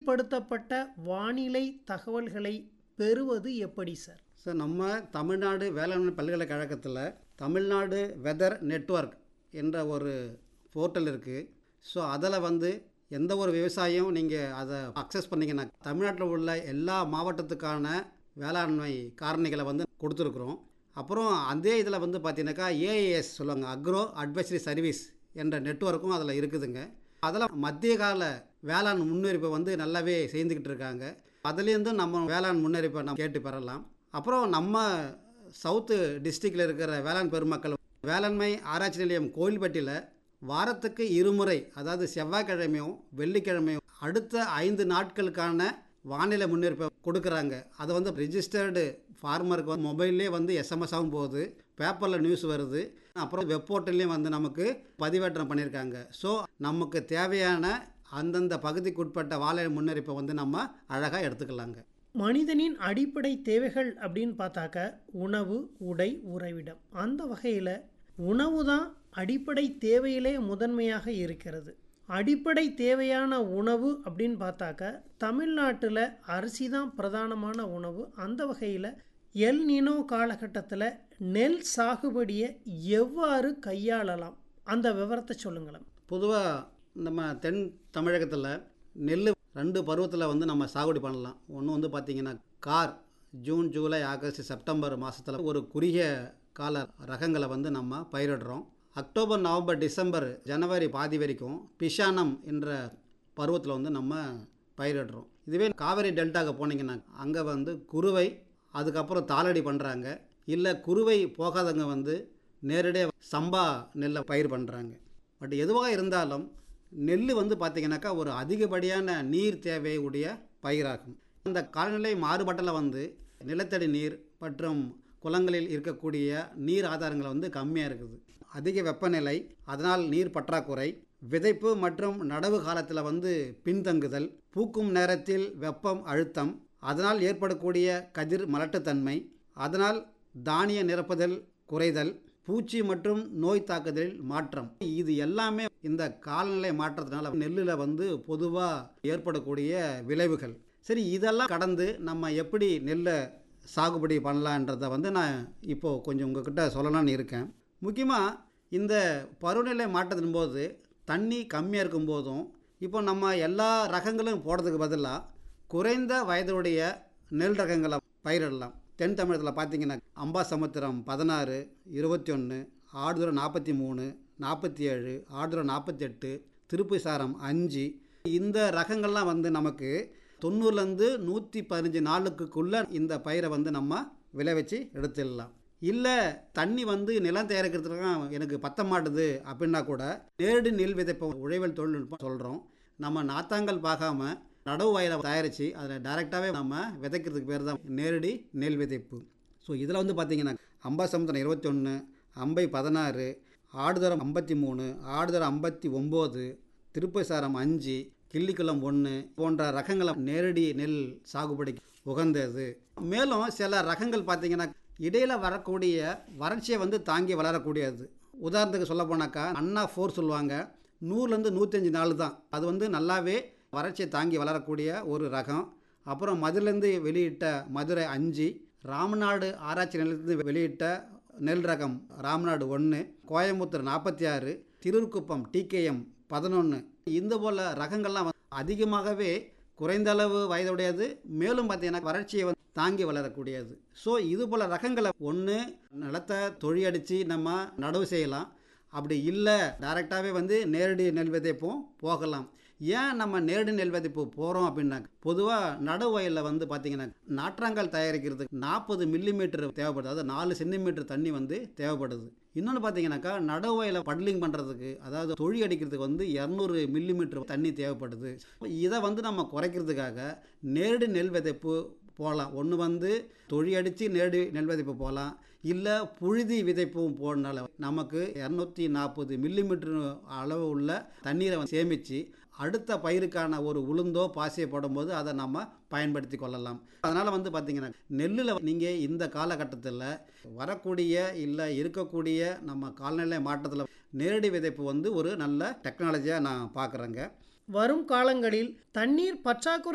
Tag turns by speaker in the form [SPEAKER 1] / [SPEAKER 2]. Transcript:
[SPEAKER 1] உறுதிப்படுத்தப்பட்ட வானிலை தகவல்களை பெறுவது எப்படி சார்
[SPEAKER 2] சார் நம்ம தமிழ்நாடு வேளாண்மை பல்கலைக்கழகத்தில் தமிழ்நாடு வெதர் நெட்வொர்க் என்ற ஒரு போர்ட்டல் இருக்குது ஸோ அதில் வந்து எந்த ஒரு விவசாயம் நீங்கள் அதை அக்சஸ் பண்ணிங்கன்னா தமிழ்நாட்டில் உள்ள எல்லா மாவட்டத்துக்கான வேளாண்மை காரணிகளை வந்து கொடுத்துருக்குறோம் அப்புறம் அதே இதில் வந்து பார்த்தீங்கன்னாக்கா ஏஏஎஸ் சொல்லுவாங்க அக்ரோ அட்வைசரி சர்வீஸ் என்ற நெட்வொர்க்கும் அதில் இருக்குதுங்க அதில் மத்திய கால வேளாண் முன்னறிப்பை வந்து நல்லாவே செய்துக்கிட்டு இருக்காங்க அதுலேருந்தும் நம்ம வேளாண் முன்னறிப்பை நம்ம கேட்டு பெறலாம் அப்புறம் நம்ம சவுத்து டிஸ்ட்ரிக்டில் இருக்கிற வேளாண் பெருமக்கள் வேளாண்மை ஆராய்ச்சி நிலையம் கோயில்பட்டியில் வாரத்துக்கு இருமுறை அதாவது செவ்வாய்க்கிழமையும் வெள்ளிக்கிழமையும் அடுத்த ஐந்து நாட்களுக்கான வானிலை முன்னெடுப்பை கொடுக்குறாங்க அதை வந்து ரிஜிஸ்டர்டு ஃபார்மருக்கு வந்து மொபைல்லே வந்து எஸ்எம்எஸ் ஆகும் போகுது பேப்பரில் நியூஸ் வருது அப்புறம் வெப் போர்ட்டல்லையும் வந்து நமக்கு பதிவேற்றம் பண்ணியிருக்காங்க ஸோ நமக்கு தேவையான அந்தந்த பகுதிக்குட்பட்ட வானிலை முன்னறிப்பை வந்து நம்ம அழகாக எடுத்துக்கலாங்க
[SPEAKER 1] மனிதனின் அடிப்படை தேவைகள் அப்படின்னு பார்த்தாக்க உணவு உடை உறைவிடம் அந்த வகையில் உணவு தான் அடிப்படை தேவையிலே முதன்மையாக இருக்கிறது அடிப்படை தேவையான உணவு அப்படின்னு பார்த்தாக்க தமிழ்நாட்டில் அரிசி தான் பிரதானமான உணவு அந்த வகையில் எல் நினோ காலகட்டத்தில் நெல் சாகுபடியை எவ்வாறு கையாளலாம் அந்த விவரத்தை சொல்லுங்களேன்
[SPEAKER 2] பொதுவாக நம்ம தென் தமிழகத்தில் நெல் ரெண்டு பருவத்தில் வந்து நம்ம சாகுபடி பண்ணலாம் ஒன்று வந்து பார்த்திங்கன்னா கார் ஜூன் ஜூலை ஆகஸ்ட் செப்டம்பர் மாதத்தில் ஒரு குறுகிய கால ரகங்களை வந்து நம்ம பயிரிடுறோம் அக்டோபர் நவம்பர் டிசம்பர் ஜனவரி பாதி வரைக்கும் பிஷானம் என்ற பருவத்தில் வந்து நம்ம பயிரிடுறோம் இதுவே காவேரி டெல்டாக்கு போனீங்கன்னா அங்கே வந்து குருவை அதுக்கப்புறம் தாளடி பண்ணுறாங்க இல்லை குருவை போகாதவங்க வந்து நேரடியாக சம்பா நெல்லை பயிர் பண்ணுறாங்க பட் எதுவாக இருந்தாலும் நெல் வந்து பார்த்திங்கனாக்கா ஒரு அதிகப்படியான நீர் தேவையுடைய பயிராகும் அந்த காலநிலை மாறுபட்டல வந்து நிலத்தடி நீர் மற்றும் குளங்களில் இருக்கக்கூடிய நீர் ஆதாரங்கள் வந்து கம்மியாக இருக்குது அதிக வெப்பநிலை அதனால் நீர் பற்றாக்குறை விதைப்பு மற்றும் நடவு காலத்தில் வந்து பின்தங்குதல் பூக்கும் நேரத்தில் வெப்பம் அழுத்தம் அதனால் ஏற்படக்கூடிய கதிர் மலட்டுத்தன்மை அதனால் தானிய நிரப்புதல் குறைதல் பூச்சி மற்றும் நோய் தாக்குதலில் மாற்றம் இது எல்லாமே இந்த காலநிலை மாற்றத்தினால நெல்லில் வந்து பொதுவாக ஏற்படக்கூடிய விளைவுகள் சரி இதெல்லாம் கடந்து நம்ம எப்படி நெல்லை சாகுபடி பண்ணலான்றதை வந்து நான் இப்போது கொஞ்சம் உங்ககிட்ட சொல்லலாம்னு இருக்கேன் முக்கியமாக இந்த பருவநிலை மாற்றத்தின் போது தண்ணி கம்மியாக இருக்கும்போதும் இப்போ நம்ம எல்லா ரகங்களும் போடுறதுக்கு பதிலாக குறைந்த வயதுடைய நெல் ரகங்களை பயிரிடலாம் தென் தமிழகத்தில் பார்த்தீங்கன்னா அம்பாசமுத்திரம் பதினாறு இருபத்தி ஒன்று ஆடுதுறை நாற்பத்தி மூணு நாற்பத்தி ஏழு ஆடுதுறை நாற்பத்தெட்டு திருப்புசாரம் அஞ்சு இந்த ரகங்கள்லாம் வந்து நமக்கு தொண்ணூறுலேருந்து நூற்றி பதினஞ்சு நாளுக்குள்ளே இந்த பயிரை வந்து நம்ம விளைவிச்சு எடுத்துடலாம் இல்லை தண்ணி வந்து நிலம் தயாரிக்கிறதுக்கு எனக்கு பத்த மாட்டுது அப்படின்னா கூட நேரடி நெல் விதைப்பு உழைவல் தொழில்நுட்பம் சொல்கிறோம் நம்ம நாத்தாங்கல் பார்க்காம நடவு வயலை தயாரித்து அதில் டைரெக்டாகவே நம்ம விதைக்கிறதுக்கு பேர் தான் நேரடி நெல் விதைப்பு ஸோ இதில் வந்து பார்த்திங்கன்னா அம்பாசமுத்திரம் இருபத்தி ஒன்று அம்பை பதினாறு ஆடுதரம் ஐம்பத்தி மூணு ஆடுதரம் ஐம்பத்தி ஒம்பது திருப்பசாரம் அஞ்சு கிள்ளிக்குளம் ஒன்று போன்ற ரகங்களை நேரடி நெல் சாகுபடிக்கு உகந்தது மேலும் சில ரகங்கள் பார்த்திங்கன்னா இடையில் வரக்கூடிய வறட்சியை வந்து தாங்கி வளரக்கூடியது உதாரணத்துக்கு சொல்ல போனாக்கா அண்ணா ஃபோர் சொல்லுவாங்க நூறுலேருந்து நூற்றஞ்சு நாள் தான் அது வந்து நல்லாவே வறட்சியை தாங்கி வளரக்கூடிய ஒரு ரகம் அப்புறம் மதுரையிலேருந்து வெளியிட்ட மதுரை அஞ்சு ராமநாடு ஆராய்ச்சி நிலையத்திலிருந்து வெளியிட்ட நெல் ரகம் ராமநாடு ஒன்று கோயம்புத்தூர் நாற்பத்தி ஆறு திருக்குப்பம் டிகேஎம் பதினொன்று இந்த போல் ரகங்கள்லாம் அதிகமாகவே குறைந்த அளவு வயதுடையது மேலும் பார்த்தீங்கன்னா வறட்சியை வந்து தாங்கி வளரக்கூடியது ஸோ இது போல் ரகங்களை ஒன்று நிலத்தை தொழியடித்து நம்ம நடவு செய்யலாம் அப்படி இல்லை டைரெக்டாகவே வந்து நேரடி நெல் விதைப்பும் போகலாம் ஏன் நம்ம நேரடி நெல் விதைப்பு போகிறோம் அப்படின்னா பொதுவாக நடவு வயலில் வந்து பார்த்திங்கன்னா நாற்றாங்கால் தயாரிக்கிறதுக்கு நாற்பது மில்லிமீட்டர் தேவைப்படுது அதாவது நாலு சென்டிமீட்டர் தண்ணி வந்து தேவைப்படுது இன்னொன்று பார்த்தீங்கன்னாக்கா நடவு வயலை பட்லிங் பண்ணுறதுக்கு அதாவது தொழி அடிக்கிறதுக்கு வந்து இரநூறு மில்லிமீட்டர் தண்ணி தேவைப்படுது இதை வந்து நம்ம குறைக்கிறதுக்காக நேரடி நெல் விதைப்பு போகலாம் ஒன்று வந்து தொழி அடித்து நேரடி நெல் விதைப்பு போகலாம் இல்லை புழுதி விதைப்பும் போடனால நமக்கு இரநூத்தி நாற்பது மில்லிமீட்டர் அளவு உள்ள தண்ணீரை சேமித்து அடுத்த பயிருக்கான ஒரு உளுந்தோ பாசியை போடும்போது அதை நம்ம பயன்படுத்தி கொள்ளலாம் அதனால் வந்து பார்த்திங்கன்னா நெல்லில் நீங்கள் இந்த காலகட்டத்தில் வரக்கூடிய இல்லை இருக்கக்கூடிய நம்ம கால்நிலை மாற்றத்தில் நேரடி விதைப்பு வந்து ஒரு நல்ல டெக்னாலஜியாக நான் பார்க்குறேங்க
[SPEAKER 1] வரும் காலங்களில் தண்ணீர் பற்றாக்குறை